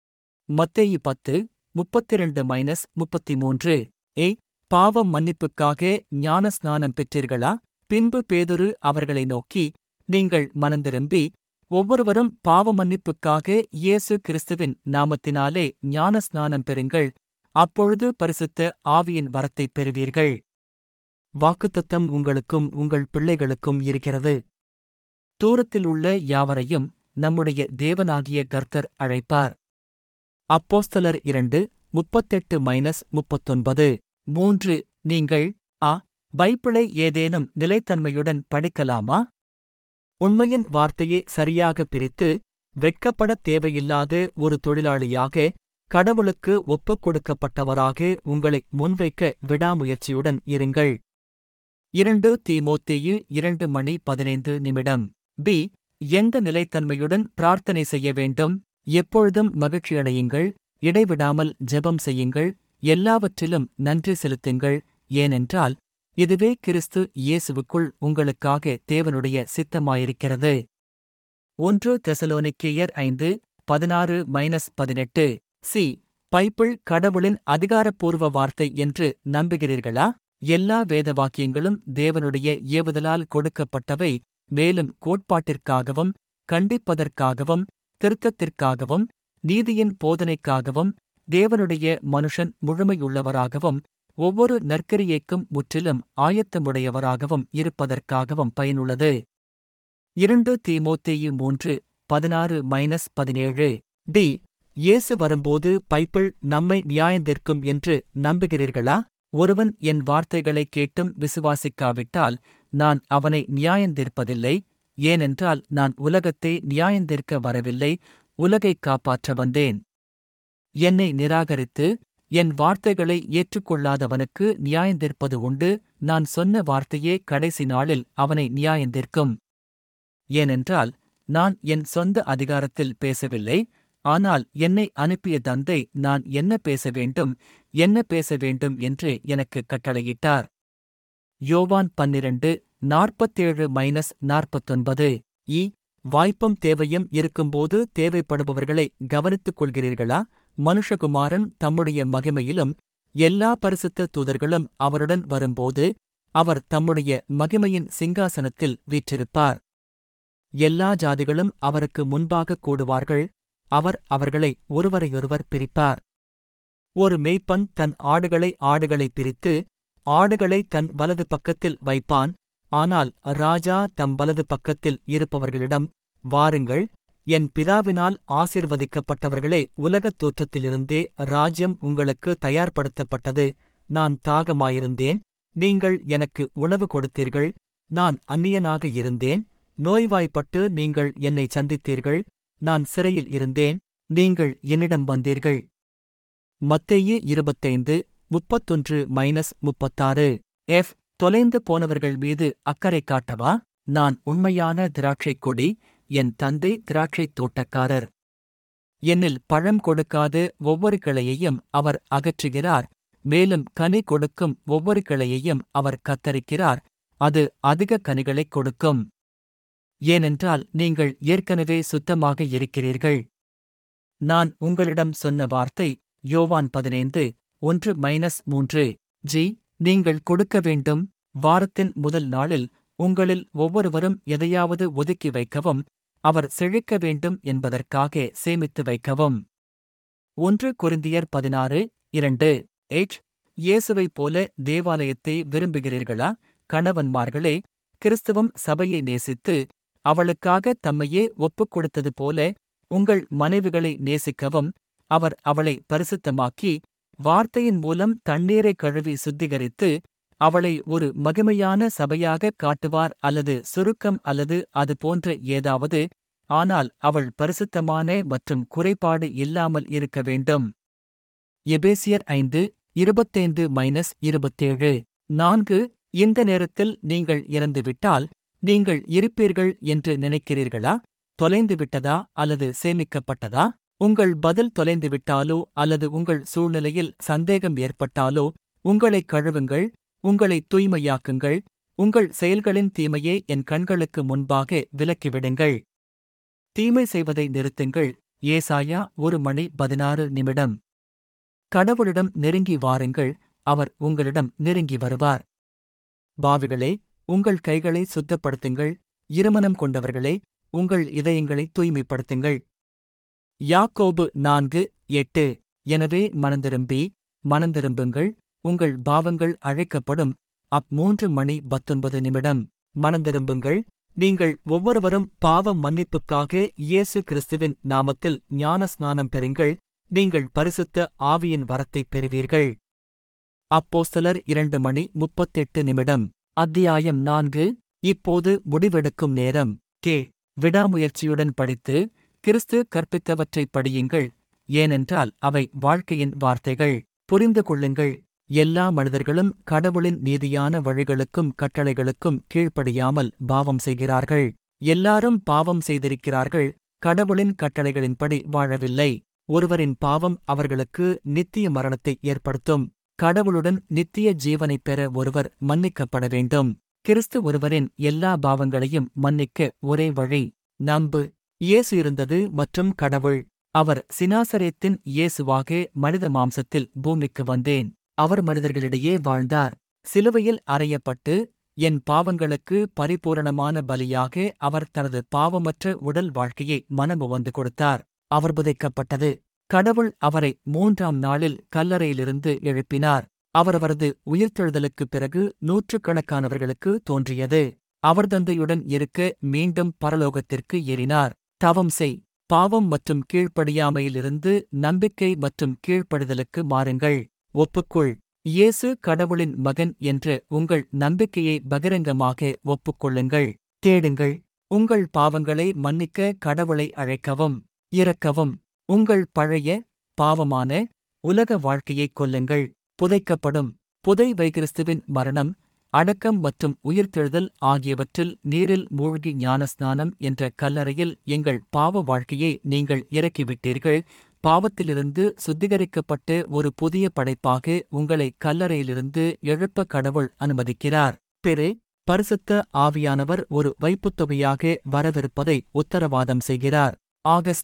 மத்தேயு பத்து முப்பத்திரண்டு மைனஸ் முப்பத்தி மூன்று ஏய் பாவம் மன்னிப்புக்காக ஞான ஸ்நானம் பெற்றீர்களா பின்பு பேதுரு அவர்களை நோக்கி நீங்கள் மனந்திரும்பி ஒவ்வொருவரும் பாவ மன்னிப்புக்காக இயேசு கிறிஸ்துவின் நாமத்தினாலே ஞான ஸ்நானம் பெறுங்கள் அப்பொழுது பரிசுத்த ஆவியின் வரத்தைப் பெறுவீர்கள் வாக்குத்தத்தம் உங்களுக்கும் உங்கள் பிள்ளைகளுக்கும் இருக்கிறது தூரத்தில் உள்ள யாவரையும் நம்முடைய தேவனாகிய கர்த்தர் அழைப்பார் அப்போஸ்தலர் இரண்டு முப்பத்தெட்டு மைனஸ் முப்பத்தொன்பது மூன்று நீங்கள் ஆ பைபிளை ஏதேனும் நிலைத்தன்மையுடன் படிக்கலாமா உண்மையின் வார்த்தையை சரியாக பிரித்து வெட்கப்படத் தேவையில்லாத ஒரு தொழிலாளியாக கடவுளுக்கு ஒப்புக் கொடுக்கப்பட்டவராக உங்களை முன்வைக்க விடாமுயற்சியுடன் இருங்கள் இரண்டு தீமோத்தேயு இரண்டு மணி பதினைந்து நிமிடம் பி எந்த நிலைத்தன்மையுடன் பிரார்த்தனை செய்ய வேண்டும் எப்பொழுதும் மகிழ்ச்சியடையுங்கள் இடைவிடாமல் ஜெபம் செய்யுங்கள் எல்லாவற்றிலும் நன்றி செலுத்துங்கள் ஏனென்றால் இதுவே கிறிஸ்து இயேசுவுக்குள் உங்களுக்காக தேவனுடைய சித்தமாயிருக்கிறது ஒன்று தெசலோனிக்கேயர் ஐந்து பதினாறு மைனஸ் பதினெட்டு சி பைபிள் கடவுளின் அதிகாரப்பூர்வ வார்த்தை என்று நம்புகிறீர்களா எல்லா வேத வாக்கியங்களும் தேவனுடைய ஏவுதலால் கொடுக்கப்பட்டவை மேலும் கோட்பாட்டிற்காகவும் கண்டிப்பதற்காகவும் திருத்தத்திற்காகவும் நீதியின் போதனைக்காகவும் தேவனுடைய மனுஷன் முழுமையுள்ளவராகவும் ஒவ்வொரு நற்கரியைக்கும் முற்றிலும் ஆயத்தமுடையவராகவும் இருப்பதற்காகவும் பயனுள்ளது இரண்டு தீமோத்தேயு மூன்று பதினாறு மைனஸ் பதினேழு டி இயேசு வரும்போது பைபிள் நம்மை நியாயந்திருக்கும் என்று நம்புகிறீர்களா ஒருவன் என் வார்த்தைகளைக் கேட்டும் விசுவாசிக்காவிட்டால் நான் அவனை நியாயந்திருப்பதில்லை ஏனென்றால் நான் உலகத்தை நியாயந்திருக்க வரவில்லை உலகைக் காப்பாற்ற வந்தேன் என்னை நிராகரித்து என் வார்த்தைகளை ஏற்றுக்கொள்ளாதவனுக்கு நியாயந்திருப்பது உண்டு நான் சொன்ன வார்த்தையே கடைசி நாளில் அவனை நியாயந்திருக்கும் ஏனென்றால் நான் என் சொந்த அதிகாரத்தில் பேசவில்லை ஆனால் என்னை அனுப்பிய தந்தை நான் என்ன பேச வேண்டும் என்ன பேச வேண்டும் என்று எனக்கு கட்டளையிட்டார் யோவான் பன்னிரண்டு நாற்பத்தேழு மைனஸ் நாற்பத்தொன்பது இ வாய்ப்பும் தேவையும் இருக்கும்போது தேவைப்படுபவர்களை கவனித்துக் கொள்கிறீர்களா மனுஷகுமாரன் தம்முடைய மகிமையிலும் எல்லா பரிசுத்த தூதர்களும் அவருடன் வரும்போது அவர் தம்முடைய மகிமையின் சிங்காசனத்தில் வீற்றிருப்பார் எல்லா ஜாதிகளும் அவருக்கு முன்பாக கூடுவார்கள் அவர் அவர்களை ஒருவரையொருவர் பிரிப்பார் ஒரு மேய்ப்பன் தன் ஆடுகளை ஆடுகளை பிரித்து ஆடுகளை தன் வலது பக்கத்தில் வைப்பான் ஆனால் ராஜா தம் வலது பக்கத்தில் இருப்பவர்களிடம் வாருங்கள் என் பிதாவினால் ஆசிர்வதிக்கப்பட்டவர்களே உலகத் தோற்றத்திலிருந்தே ராஜ்யம் உங்களுக்கு தயார்படுத்தப்பட்டது நான் தாகமாயிருந்தேன் நீங்கள் எனக்கு உணவு கொடுத்தீர்கள் நான் அந்நியனாக இருந்தேன் நோய்வாய்ப்பட்டு நீங்கள் என்னை சந்தித்தீர்கள் நான் சிறையில் இருந்தேன் நீங்கள் என்னிடம் வந்தீர்கள் மத்தேயு இருபத்தைந்து முப்பத்தொன்று மைனஸ் முப்பத்தாறு எஃப் தொலைந்து போனவர்கள் மீது அக்கறை காட்டவா நான் உண்மையான திராட்சைக் கொடி என் தந்தை திராட்சைத் தோட்டக்காரர் என்னில் பழம் கொடுக்காத ஒவ்வொரு கிளையையும் அவர் அகற்றுகிறார் மேலும் கனி கொடுக்கும் ஒவ்வொரு கிளையையும் அவர் கத்தரிக்கிறார் அது அதிக கனிகளைக் கொடுக்கும் ஏனென்றால் நீங்கள் ஏற்கனவே சுத்தமாக இருக்கிறீர்கள் நான் உங்களிடம் சொன்ன வார்த்தை யோவான் பதினைந்து ஒன்று மைனஸ் மூன்று ஜி நீங்கள் கொடுக்க வேண்டும் வாரத்தின் முதல் நாளில் உங்களில் ஒவ்வொருவரும் எதையாவது ஒதுக்கி வைக்கவும் அவர் செழிக்க வேண்டும் என்பதற்காக சேமித்து வைக்கவும் ஒன்று கொரிந்தியர் பதினாறு இரண்டு எச் இயேசுவைப் போல தேவாலயத்தை விரும்புகிறீர்களா கணவன்மார்களே கிறிஸ்துவம் சபையை நேசித்து அவளுக்காக தம்மையே ஒப்புக் கொடுத்தது போல உங்கள் மனைவிகளை நேசிக்கவும் அவர் அவளை பரிசுத்தமாக்கி வார்த்தையின் மூலம் தண்ணீரை கழுவி சுத்திகரித்து அவளை ஒரு மகிமையான சபையாக காட்டுவார் அல்லது சுருக்கம் அல்லது அது போன்ற ஏதாவது ஆனால் அவள் பரிசுத்தமான மற்றும் குறைபாடு இல்லாமல் இருக்க வேண்டும் எபேசியர் ஐந்து இருபத்தைந்து மைனஸ் இருபத்தேழு நான்கு இந்த நேரத்தில் நீங்கள் இறந்துவிட்டால் நீங்கள் இருப்பீர்கள் என்று நினைக்கிறீர்களா தொலைந்து விட்டதா அல்லது சேமிக்கப்பட்டதா உங்கள் பதில் தொலைந்து விட்டாலோ அல்லது உங்கள் சூழ்நிலையில் சந்தேகம் ஏற்பட்டாலோ உங்களை கழுவுங்கள் உங்களை தூய்மையாக்குங்கள் உங்கள் செயல்களின் தீமையே என் கண்களுக்கு முன்பாக விலக்கிவிடுங்கள் தீமை செய்வதை நிறுத்துங்கள் ஏசாயா ஒரு மணி பதினாறு நிமிடம் கடவுளிடம் நெருங்கி வாருங்கள் அவர் உங்களிடம் நெருங்கி வருவார் பாவிகளே உங்கள் கைகளை சுத்தப்படுத்துங்கள் இருமனம் கொண்டவர்களே உங்கள் இதயங்களை தூய்மைப்படுத்துங்கள் யாக்கோபு நான்கு எட்டு எனவே மனந்திரும்பி மனந்திரும்புங்கள் உங்கள் பாவங்கள் அழைக்கப்படும் அப் மூன்று மணி பத்தொன்பது நிமிடம் மனந்திரும்புங்கள் நீங்கள் ஒவ்வொருவரும் பாவ மன்னிப்புக்காக இயேசு கிறிஸ்துவின் நாமத்தில் ஞான ஸ்நானம் பெறுங்கள் நீங்கள் பரிசுத்த ஆவியின் வரத்தைப் பெறுவீர்கள் அப்போஸ்தலர் இரண்டு மணி முப்பத்தெட்டு நிமிடம் அத்தியாயம் நான்கு இப்போது முடிவெடுக்கும் நேரம் கே விடாமுயற்சியுடன் படித்து கிறிஸ்து கற்பித்தவற்றைப் படியுங்கள் ஏனென்றால் அவை வாழ்க்கையின் வார்த்தைகள் புரிந்து கொள்ளுங்கள் எல்லா மனிதர்களும் கடவுளின் நீதியான வழிகளுக்கும் கட்டளைகளுக்கும் கீழ்ப்படியாமல் பாவம் செய்கிறார்கள் எல்லாரும் பாவம் செய்திருக்கிறார்கள் கடவுளின் கட்டளைகளின்படி வாழவில்லை ஒருவரின் பாவம் அவர்களுக்கு நித்திய மரணத்தை ஏற்படுத்தும் கடவுளுடன் நித்திய ஜீவனைப் பெற ஒருவர் மன்னிக்கப்பட வேண்டும் கிறிஸ்து ஒருவரின் எல்லா பாவங்களையும் மன்னிக்க ஒரே வழி நம்பு இயேசு இருந்தது மற்றும் கடவுள் அவர் சினாசரேத்தின் இயேசுவாக மனித மாம்சத்தில் பூமிக்கு வந்தேன் அவர் மனிதர்களிடையே வாழ்ந்தார் சிலுவையில் அறையப்பட்டு என் பாவங்களுக்கு பரிபூரணமான பலியாக அவர் தனது பாவமற்ற உடல் வாழ்க்கையை மனமுவந்து கொடுத்தார் அவர் புதைக்கப்பட்டது கடவுள் அவரை மூன்றாம் நாளில் கல்லறையிலிருந்து எழுப்பினார் அவர் அவரது உயிர்த்தெழுதலுக்குப் பிறகு நூற்றுக்கணக்கானவர்களுக்கு தோன்றியது அவர் தந்தையுடன் இருக்க மீண்டும் பரலோகத்திற்கு ஏறினார் தவம் செய் பாவம் மற்றும் கீழ்ப்படியாமையிலிருந்து நம்பிக்கை மற்றும் கீழ்ப்படிதலுக்கு மாறுங்கள் ஒப்புக்குள் இயேசு கடவுளின் மகன் என்ற உங்கள் நம்பிக்கையை பகிரங்கமாக ஒப்புக்கொள்ளுங்கள் தேடுங்கள் உங்கள் பாவங்களை மன்னிக்க கடவுளை அழைக்கவும் இறக்கவும் உங்கள் பழைய பாவமான உலக வாழ்க்கையைக் கொல்லுங்கள் புதைக்கப்படும் புதை வைகிறிஸ்துவின் மரணம் அடக்கம் மற்றும் உயிர்த்தெழுதல் ஆகியவற்றில் நீரில் மூழ்கி ஞானஸ்நானம் என்ற கல்லறையில் எங்கள் பாவ வாழ்க்கையை நீங்கள் இறக்கிவிட்டீர்கள் பாவத்திலிருந்து சுத்திகரிக்கப்பட்டு ஒரு புதிய படைப்பாக உங்களை கல்லறையிலிருந்து எழுப்ப கடவுள் அனுமதிக்கிறார் பெரு பரிசுத்த ஆவியானவர் ஒரு வைப்புத்தொகையாக வரவிருப்பதை உத்தரவாதம் செய்கிறார் ஆகஸ்ட்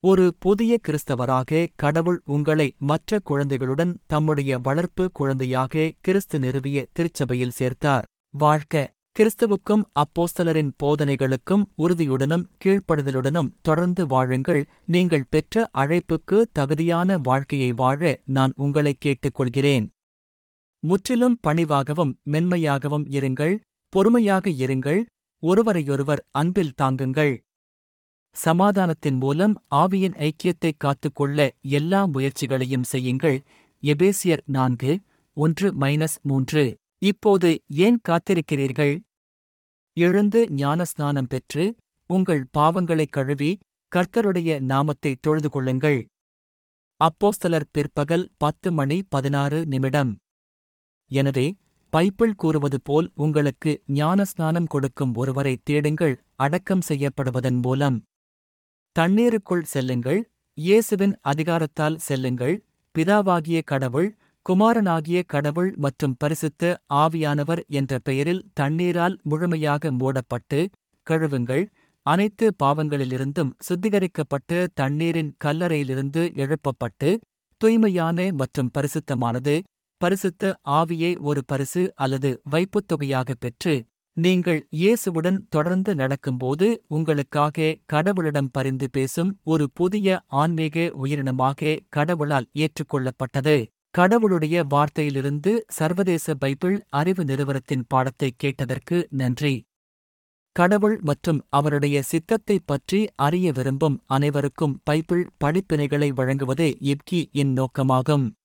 ஒரு புதிய கிறிஸ்தவராக கடவுள் உங்களை மற்ற குழந்தைகளுடன் தம்முடைய வளர்ப்பு குழந்தையாக கிறிஸ்து நிறுவிய திருச்சபையில் சேர்த்தார் வாழ்க்க கிறிஸ்துவுக்கும் அப்போஸ்தலரின் போதனைகளுக்கும் உறுதியுடனும் கீழ்ப்படுதலுடனும் தொடர்ந்து வாழுங்கள் நீங்கள் பெற்ற அழைப்புக்கு தகுதியான வாழ்க்கையை வாழ நான் உங்களை கேட்டுக்கொள்கிறேன் முற்றிலும் பணிவாகவும் மென்மையாகவும் இருங்கள் பொறுமையாக இருங்கள் ஒருவரையொருவர் அன்பில் தாங்குங்கள் சமாதானத்தின் மூலம் ஆவியின் ஐக்கியத்தை காத்துக்கொள்ள எல்லா முயற்சிகளையும் செய்யுங்கள் எபேசியர் நான்கு ஒன்று மைனஸ் மூன்று இப்போது ஏன் காத்திருக்கிறீர்கள் எழுந்து ஞானஸ்நானம் பெற்று உங்கள் பாவங்களைக் கழுவி கர்த்தருடைய நாமத்தை தொழுது கொள்ளுங்கள் அப்போஸ்தலர் பிற்பகல் பத்து மணி பதினாறு நிமிடம் எனவே பைப்பிள் கூறுவது போல் உங்களுக்கு ஞானஸ்நானம் கொடுக்கும் ஒருவரை தேடுங்கள் அடக்கம் செய்யப்படுவதன் மூலம் தண்ணீருக்குள் செல்லுங்கள் இயேசுவின் அதிகாரத்தால் செல்லுங்கள் பிதாவாகிய கடவுள் குமாரனாகிய கடவுள் மற்றும் பரிசுத்த ஆவியானவர் என்ற பெயரில் தண்ணீரால் முழுமையாக மூடப்பட்டு கழுவுங்கள் அனைத்து பாவங்களிலிருந்தும் சுத்திகரிக்கப்பட்டு தண்ணீரின் கல்லறையிலிருந்து எழுப்பப்பட்டு தூய்மையான மற்றும் பரிசுத்தமானது பரிசுத்த ஆவியை ஒரு பரிசு அல்லது வைப்புத் தொகையாக பெற்று நீங்கள் இயேசுவுடன் தொடர்ந்து நடக்கும்போது உங்களுக்காக கடவுளிடம் பரிந்து பேசும் ஒரு புதிய ஆன்மீக உயிரினமாக கடவுளால் ஏற்றுக்கொள்ளப்பட்டது கடவுளுடைய வார்த்தையிலிருந்து சர்வதேச பைபிள் அறிவு நிறுவனத்தின் பாடத்தை கேட்டதற்கு நன்றி கடவுள் மற்றும் அவருடைய சித்தத்தைப் பற்றி அறிய விரும்பும் அனைவருக்கும் பைபிள் படிப்பினைகளை வழங்குவதே இப்கி இன் நோக்கமாகும்